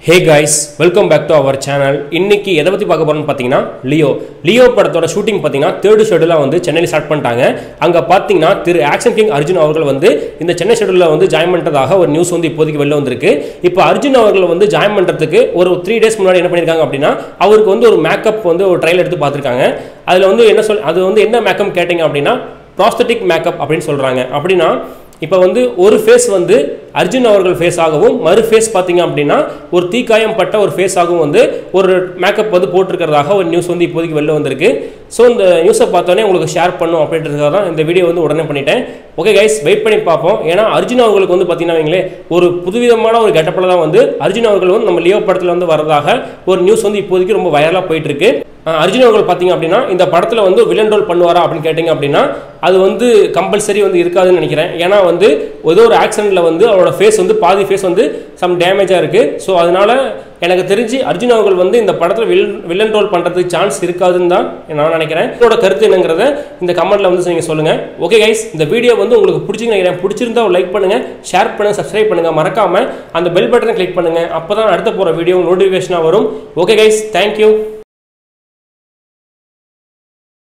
hey guys welcome back to our channel இன்னைக்கு எதை பற்றி பார்க்க போறோம்னு பார்த்தீங்கன்னா லியோ லியோ படத்தோட ஷூட்டிங் பார்த்தீங்கன்னா தேர்டு ஷெடியூலாக வந்து சென்னையில் ஸ்டார்ட் பண்ணிட்டாங்க அங்கே பார்த்தீங்கன்னா திரு ஆக்ஷன் கிங் அர்ஜுன் அவர்கள் வந்து இந்த சென்னை ஷெடியூலில் வந்து ஜாயின் பண்ணுறதாக ஒரு நியூஸ் வந்து இப்போதைக்கு வெளில வந்திருக்கு இப்போ அர்ஜுன் அவர்கள் வந்து ஜாயின் பண்ணுறதுக்கு ஒரு த்ரீ டேஸ் முன்னாடி என்ன பண்ணியிருக்காங்க அப்படின்னா அவருக்கு வந்து ஒரு மேக்கப் வந்து ஒரு ட்ரையல் எடுத்து பார்த்துருக்காங்க அதில் வந்து என்ன சொல் அது வந்து என்ன மேக்கப் கேட்டிங்க அப்படின்னா ப்ராஸ்தட்டிக் மேக்கப் அப்படின்னு சொல்கிறாங்க அப்படின்னா இப்போ வந்து ஒரு ஃபேஸ் வந்து அர்ஜுன் அவர்கள் ஃபேஸ் ஆகவும் மறு ஃபேஸ் பார்த்தீங்க அப்படின்னா ஒரு தீக்காயம் பட்ட ஒரு ஃபேஸ் ஆகவும் வந்து ஒரு மேக்கப் வந்து போட்டிருக்கிறதாக ஒரு நியூஸ் வந்து இப்போதைக்கு வெளில வந்திருக்கு ஸோ இந்த நியூஸை பார்த்தோன்னே உங்களுக்கு ஷேர் பண்ணும் அப்படின்றதுக்காக தான் இந்த வீடியோ வந்து உடனே பண்ணிட்டேன் ஓகே கைஸ் வெயிட் பண்ணி பார்ப்போம் ஏன்னா அர்ஜுன் அவர்களுக்கு வந்து பார்த்தீங்கன்னா வைங்களேன் ஒரு புதுவிதமான ஒரு கெட்டப்பில் தான் வந்து அர்ஜுன் அவர்கள் வந்து நம்ம லியோ படத்தில் வந்து வரதாக ஒரு நியூஸ் வந்து இப்போதைக்கு ரொம்ப வைரலாக போயிட்டு இருக்கு அஹ் அர்ஜுன் அவர்கள் பார்த்தீங்க அப்படின்னா இந்த படத்தில் வந்து வில்லன் ரோல் பண்ணுவாரா அப்படின்னு கேட்டிங்க அப்படின்னா அது வந்து கம்பல்சரி வந்து இருக்காதுன்னு நினைக்கிறேன் ஏன்னா வந்து ஏதோ ஒரு ஆக்சிடென்ட்டில் வந்து அவரோட ஃபேஸ் வந்து பாதி ஃபேஸ் வந்து சம் டேமேஜாக இருக்குது ஸோ அதனால எனக்கு தெரிஞ்சு அர்ஜுன் அவர்கள் வந்து இந்த படத்தில் வில்லன் வில்லன் ரோல் பண்ணுறதுக்கு சான்ஸ் இருக்காதுன்னு தான் நான் நினைக்கிறேன் என்னோட கருத்து என்னங்கிறத இந்த கமெண்ட்டில் வந்து நீங்கள் சொல்லுங்கள் ஓகே கைஸ் இந்த வீடியோ வந்து உங்களுக்கு பிடிச்சிங்க நினைக்கிறேன் பிடிச்சிருந்தா ஒரு லைக் பண்ணுங்கள் ஷேர் பண்ணுங்கள் சப்ஸ்கிரைப் பண்ணுங்கள் மறக்காமல் அந்த பெல் பட்டனை கிளிக் பண்ணுங்கள் அப்போ தான் அடுத்த போகிற வீடியோ நோட்டிஃபிகேஷனாக வரும் ஓகே கைஸ் தேங்க்யூ